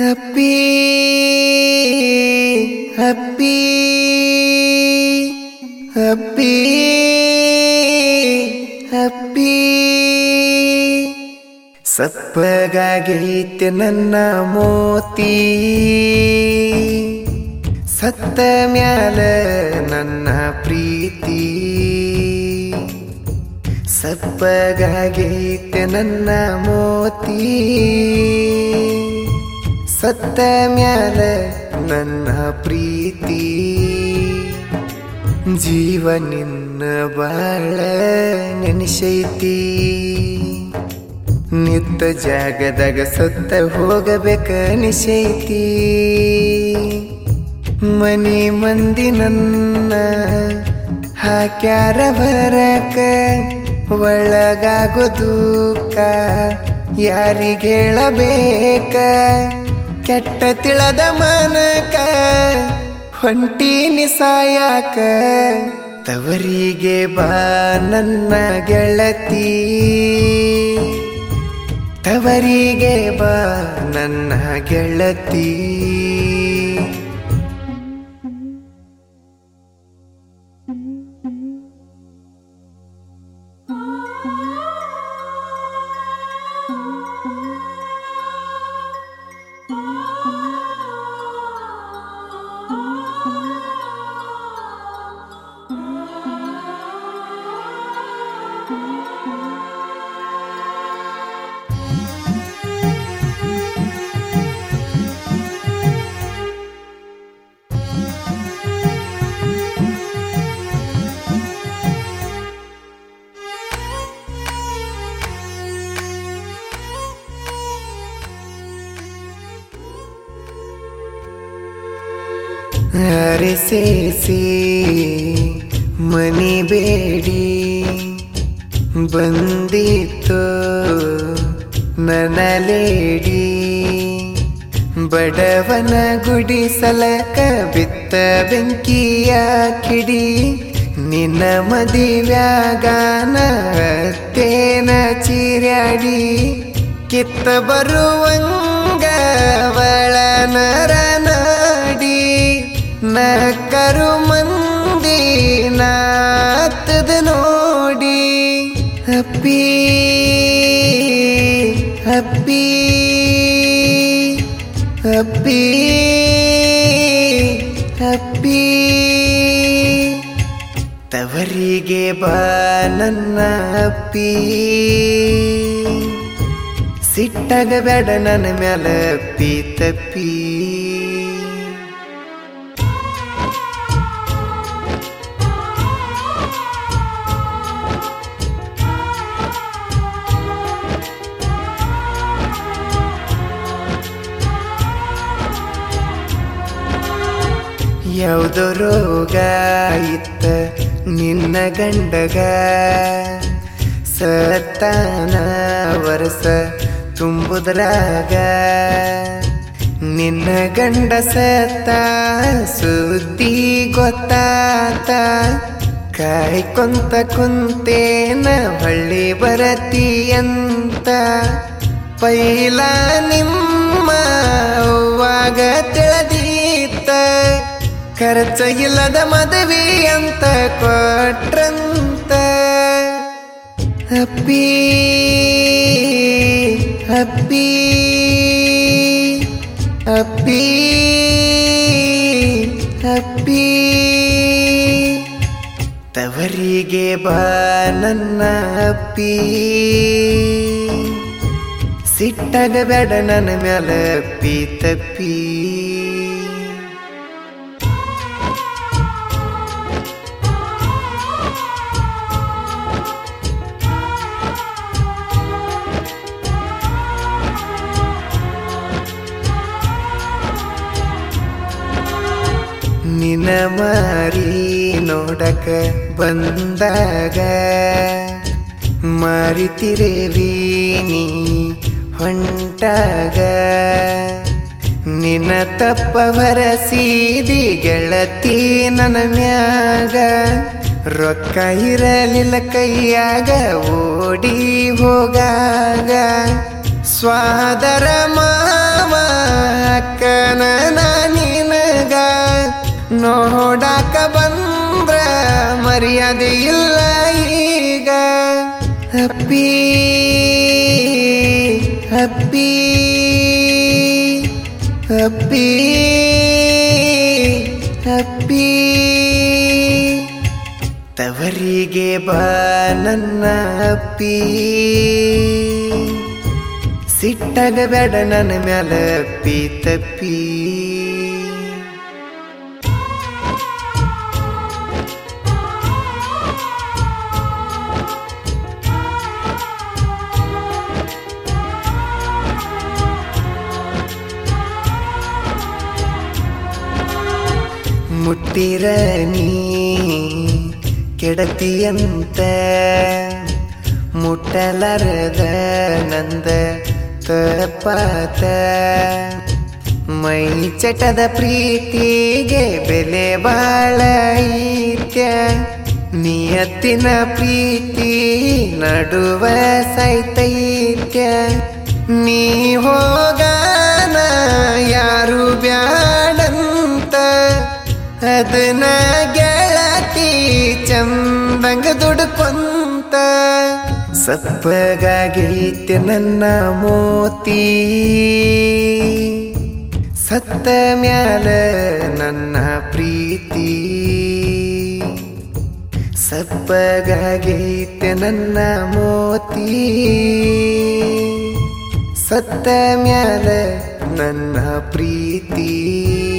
ಹಪ್ಪಿ ಹಪ್ಪಿ ಹಪ್ಪಿ ಹಪ್ಪಿ ಸಪ್ಪಗಾಗೈತೆ ನನ್ನ ಮೋತಿ ಸತ್ತ ಮ್ಯಾಲ ನನ್ನ ಪ್ರೀತಿ ಸಪ್ಪಗಾಗೈತೆ ನನ್ನ ಮೋತಿ ಸತ್ತ ಮ್ಯಾಲ ನನ್ನ ಪ್ರೀತಿ ಜೀವ ನಿನ್ನ ಬಾಳ ನೆನೆಸೈತಿ ನಿತ್ತ ಜಾಗದಾಗ ಸತ್ತ ಹೋಗಬೇಕ ನಿಶೈತಿ ಮನಿ ಮಂದಿ ನನ್ನ ಹಾಕ್ಯಾರ ಬರಕ ಒಳಗಾಗೋ ದುಃಖ ಯಾರಿಗೇಳಬೇಕ ಕೆಟ್ಟ ತಿಳದ ಮನಕ ಹೊಂಟೀನಿ ಸಾಯಾಕ ತವರಿಗೆ ಬಾ ನನ್ನ ಗೆಳತಿ ತವರಿಗೆ ಬಾ ನನ್ನ ಗೆಳತಿ ಹರಿಸೇಸಿ ಮನಿ ಬೇಡಿ ಬಂದಿತ್ತು ನನಲೇಡಿ ಬಡವನ ಗುಡಿಸಲಕ ಬಿತ್ತ ಬೆಂಕಿಯ ಕಿಡಿ ನಿನ್ನ ಮದಿವ್ಯಾಗಾನ ತೇನ ಚೀರ್ಯಾಡಿ ಕಿತ್ತ ಬರುವಂಗ ಅವಳ ನರ ನಾಡಿ ನಕ್ಕರು ಮಂದಿ ನಾತದ ನೋಡಿ ಹಪ್ಪಿ ಹಪ್ಪಿ ಹಪ್ಪಿ ಹಪ್ಪಿ ತವರಿಗೆ ಬಾ ನನ್ನ ಅಪ್ಪಿ ಸಿಟ್ಟಾಗ ಬೇಡ ನನ್ನ ಮ್ಯಾಲ ಅಪ್ಪಿ ತಪ್ಪಿ ಯಾವುದೋ ರೋಗ ಇತ್ತ ನಿನ್ನ ಗಂಡಗ ಸತ್ತಾನ ವರ್ಷ ತುಂಬುದ್ರಾಗ ನಿನ್ನ ಗಂಡ ಸತ್ತ ಸುದ್ದಿ ಗೊತ್ತಾತ ಕಾಯ್ಕೊಂತ ಕುಂತೇನ ಹೊಳ್ಳಿ ಬರತಿ ಅಂತ ಪೈಲ ನಿಮ್ಮ ಅವ್ವಾಗ ತಿಳಿದೀತ ಖರ್ಚ ಇಲ್ಲದ ಮದುವೆ ಅಂತ ಕೊಟ್ರಂತ ಹಪ್ಪಿ ಹಪ್ಪಿ ಹಪ್ಪಿ ಹಪ್ಪಿ ತವರಿಗೆ ಬಾ ನನ್ನ ಅಪ್ಪಿ ಸಿಟ್ಟಾಗ ಬೇಡ ನನ್ನ ಮ್ಯಾಲ ಅಪ್ಪಿ ತಪ್ಪಿ ನಿನ ಮಾರಿ ನೋಡಕ ಬಂದಾಗ ಮಾರಿತಿರೇವಿ ನೀ ಹೊಂಟಾಗ ನಿನ್ನ ತಪ್ಪ ಭರಸೀದಿ ಗೆಳತಿ ನನ್ನ ಮ್ಯಾಗ ರೊಕ್ಕ ಇರಲಿಲ್ಲ ಕೈಯಾಗ ಓಡಿ ಹೋಗಾಗ ಸ್ವಾದರ ಮಾ ಮಾವ ಅಕ್ಕನ ನಿನಗ ನೋಡಾಕ ಬಂದ್ರ ಮರ್ಯಾದೆ ಇಲ್ಲ ಈಗ ಹಪ್ಪಿ ಹಪ್ಪಿ ಹಪ್ಪಿ ಹಪ್ಪಿ ತವರಿಗೆ ಬಾ ನನ್ನ ಅಪ್ಪಿ ಸಿಟ್ಟಾಗ ಬೇಡ ನನ್ನ ಮ್ಯಾಲ ಅಪ್ಪಿ ತಪ್ಪಿ ಮುಟ್ಟಿರ ನೀ ಕೆಡತಿಯಂತ ಮುಟ್ಟಲಾರದ ನಂದ ತಪ್ಪಾತ ಮೈ ಚಟದ ಪ್ರೀತಿಗೆ ಬೆಲೆ ಬಾಳ ಐತ್ಯ ನಿಯತ್ತಿನ ಪ್ರೀತಿ ನಡುವ ಸೈತೈತ್ಯ ನೀ ಹೋಗಾನ ಯಾರು ಬ್ಯಾಡಂತ ಅದನ್ನ ಗೆಳತಿ ಚಂದಂಗ ದುಡ್ಕೊಂತ ಸಪ್ಪಗಾಗೈತೆ ನನ್ನ ಮೋತಿ ಸತ್ತ ಮ್ಯಾಲ ನನ್ನ ಪ್ರೀತಿ ಸಪ್ಪಗಾಗೈತೆ ನನ್ನ ಮೋತಿ ಸತ್ತ ಮ್ಯಾಲ ನನ್ನ ಪ್ರೀತಿ